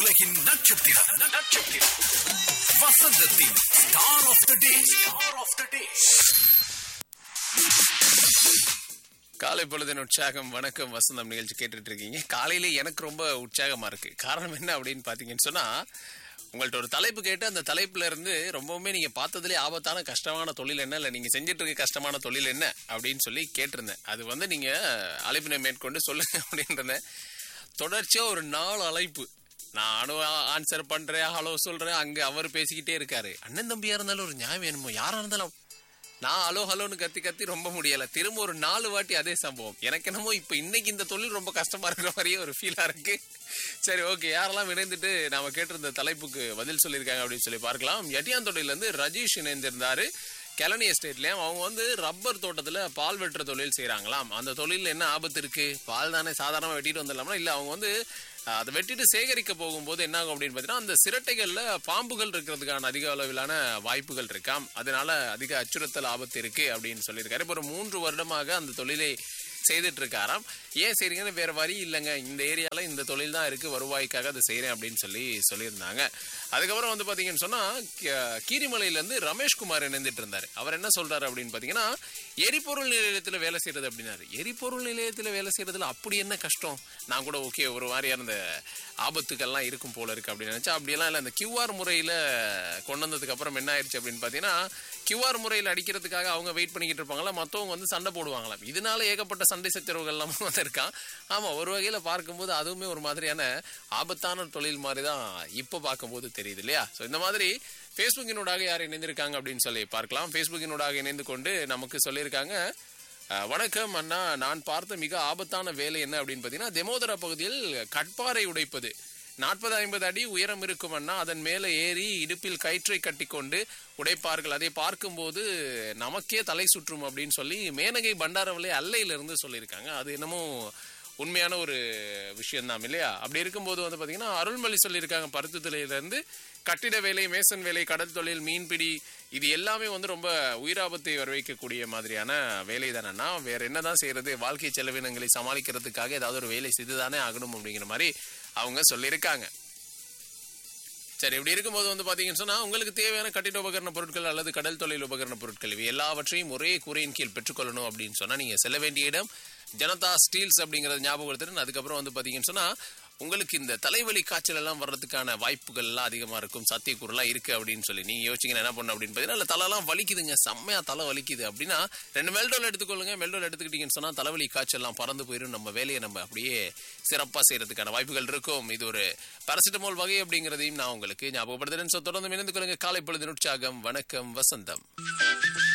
உலகின் நட்சத்திரம் நட்சத்திரம் வசந்தத்தின் star of the day star of the day காலை பொழுதின் உற்சாகம் வணக்கம் வசந்தம் நிகழ்ச்சி கேட்டுட்டு இருக்கீங்க காலையில எனக்கு ரொம்ப உற்சாகமா இருக்கு காரணம் என்ன அப்படின்னு பாத்தீங்கன்னு சொன்னா உங்கள்ட்ட ஒரு தலைப்பு கேட்டு அந்த தலைப்புல இருந்து ரொம்பவுமே நீங்க பார்த்ததுலே ஆபத்தான கஷ்டமான தொழில் என்ன இல்ல நீங்க செஞ்சுட்டு இருக்க கஷ்டமான தொழில் என்ன அப்படின்னு சொல்லி கேட்டிருந்தேன் அது வந்து நீங்க அழைப்பினை மேற்கொண்டு சொல்லுங்க அப்படின்றேன் தொடர்ச்சியா ஒரு நாலு அழைப்பு நானும் ஆன்சர் பண்றேன் ஹலோ சொல்றேன் அங்க அவர் பேசிக்கிட்டே இருக்காரு அண்ணன் தம்பியா இருந்தாலும் ஒரு நியாயம் வேணுமோ யாரா இருந்தாலும் நான் ஹலோ ஹலோன்னு கத்தி கத்தி ரொம்ப முடியல திரும்ப ஒரு நாலு வாட்டி அதே சம்பவம் எனக்கு என்னமோ இப்போ இன்னைக்கு இந்த தொழில் ரொம்ப கஷ்டமா இருக்கிற மாதிரியே ஒரு ஃபீலா இருக்கு சரி ஓகே யாரெல்லாம் இணைந்துட்டு நாம கேட்டிருந்த தலைப்புக்கு பதில் சொல்லியிருக்காங்க அப்படின்னு சொல்லி பார்க்கலாம் எட்டியாந்தொடையில இருந்து ரஜீஷ் இணைந்திருந்தாரு கெலனி எஸ்டேட்லயும் அவங்க வந்து ரப்பர் தோட்டத்துல பால் வெட்டுற தொழில் செய்யறாங்களாம் அந்த தொழில் என்ன ஆபத்து இருக்கு பால் தானே சாதாரணமா வெட்டிட்டு வந்துடலாம்னா இல்ல அவங்க வந்து அஹ், அதை வெட்டிட்டு சேகரிக்க போகும்போது என்ன ஆகும் அப்படின்னு பார்த்தீங்கன்னா அந்த சிரட்டைகள்ல பாம்புகள் இருக்கிறதுக்கான அதிக அளவிலான வாய்ப்புகள் இருக்காம் அதனால அதிக அச்சுறுத்தல் ஆபத்து இருக்கு அப்படின்னு சொல்லியிருக்காரு இப்போ ஒரு மூன்று வருடமாக அந்த தொழிலை செய்துட்டு இருக்காராம் ஏன் செய்றீங்கன்னு வேற வழி இல்லைங்க இந்த ஏரியால இந்த தொழில் தான் இருக்கு வருவாய்க்காக அதை செய்றேன் அப்படின்னு சொல்லி சொல்லியிருந்தாங்க அதுக்கப்புறம் வந்து பாத்தீங்கன்னு சொன்னா கீ- கீரிமலையில இருந்து ரமேஷ்குமார் இணைந்துட்டு இருந்தாரு அவர் என்ன சொல்றாரு அப்படின்னு பாத்தீங்கன்னா எரிபொருள் நிலையத்துல வேலை செய்யறது அப்படின்னாரு எரிபொருள் நிலையத்துல வேலை செய்யறதுல அப்படி என்ன கஷ்டம் நான் கூட ஓகே ஒரு மாதிரியான அந்த ஆபத்துக்கள்லாம் இருக்கும் போல இருக்கு அப்படின்னு நினைச்சா அப்படியெல்லாம் இல்லை அந்த கியூஆர் முறையில கொண்டு வந்ததுக்கு அப்புறம் என்ன ஆயிடுச்சு அப்படின்னு பாத்தீங்கன்னா கியூஆர் முறையில் அடிக்கிறதுக்காக அவங்க வெயிட் பண்ணிக்கிட்டு இருப்பாங்களா மற்றவங்க வந்து சண்டை போடுவாங்களாம் இதனால ஏகப்பட்ட சண்டை சச்சரவுகள் எல்லாம் வந்திருக்கான் ஆமா ஒரு வகையில பார்க்கும்போது அதுவுமே ஒரு மாதிரியான ஆபத்தான தொழில் மாதிரி தான் இப்போ பார்க்கும்போது தெரியுது இல்லையா ஸோ இந்த மாதிரி ஃபேஸ்புக்கினூடாக யார் இணைந்திருக்காங்க அப்படின்னு சொல்லி பார்க்கலாம் ஃபேஸ்புக்கினூடாக இணைந்து கொண்டு நமக்கு சொல்லியிருக்காங்க அஹ், வணக்கம் அண்ணா நான் பார்த்த மிக ஆபத்தான வேலை என்ன அப்படின்னு பார்த்தீங்கன்னா தெமோதரா பகுதியில் கட்பாறை உடைப்பது நாற்பது ஐம்பது அடி உயரம் இருக்கும் அண்ணா அதன் மேலே ஏறி இடுப்பில் கயிற்றை கட்டிக்கொண்டு உடைப்பார்கள் அதை பார்க்கும்போது நமக்கே தலை சுற்றும் அப்படின்னு சொல்லி மேனகை பண்டாரவளை அல்லையிலிருந்து சொல்லியிருக்காங்க அது என்னமோ உண்மையான ஒரு விஷயம் தான் இல்லையா அப்படி இருக்கும்போது வந்து பாத்தீங்கன்னா அருள்மொழி சொல்லியிருக்காங்க பருத்துத்துறையிலிருந்து கட்டிட வேலை மேசன் வேலை கடல் தொழில் மீன்பிடி இது எல்லாமே வந்து ரொம்ப உயிராபத்தை வரவைக்கக்கூடிய மாதிரியான வேலை தானேன்னா வேற என்னதான் செய்யறது வாழ்க்கை செலவினங்களை சமாளிக்கிறதுக்காக ஏதாவது ஒரு வேலை செய்துதானே ஆகணும் அப்படிங்கிற மாதிரி அவங்க சொல்லியிருக்காங்க சரி இப்படி இருக்கும்போது வந்து பாத்தீங்கன்னு சொன்னா உங்களுக்கு தேவையான கட்டிட உபகரண பொருட்கள் அல்லது கடல் தொழில் உபகரண பொருட்கள் இவை எல்லாவற்றையும் ஒரே கூரையின் கீழ் பெற்றுக்கொள்ளணும் அப்படின்னு சொன்னா நீங்க செல்ல வேண்டிய இடம் ஜனதா ஸ்டீல்ஸ் அப்படிங்கறது ஞாபகப்படுத்துறேன் அதுக்கப்புறம் வந்து பாத்தீங்கன்னு சொன்னா உங்களுக்கு இந்த தலைவலி காய்ச்சல் எல்லாம் வர்றதுக்கான வாய்ப்புகள் எல்லாம் அதிகமா இருக்கும் சாத்தியக்கூறுலாம் இருக்கு அப்படின்னு சொல்லி நீங்க யோசிச்சீங்கன்னா என்ன பண்ணணும் அப்படின்னு பாத்தீங்கன்னா இல்ல தலைலாம் வலிக்குதுங்க செம்மையா தலை வலிக்குது அப்படின்னா ரெண்டு மெல்டோல் எடுத்துக்கொள்ளுங்க மெல்டோல் எடுத்துக்கிட்டீங்கன்னு சொன்னா தலைவலி காய்ச்சல் எல்லாம் பறந்து போயிடும் நம்ம வேலையை நம்ம அப்படியே சிறப்பா செய்யறதுக்கான வாய்ப்புகள் இருக்கும் இது ஒரு பாராசிட்டமால் வகை அப்படிங்கிறதையும் நான் உங்களுக்கு ஞாபகப்படுத்துறேன் So, தொடர்ந்து இணைந்து கொள்ளுங்க காலை பொழுது உற்சாகம் வணக்கம் வசந்தம்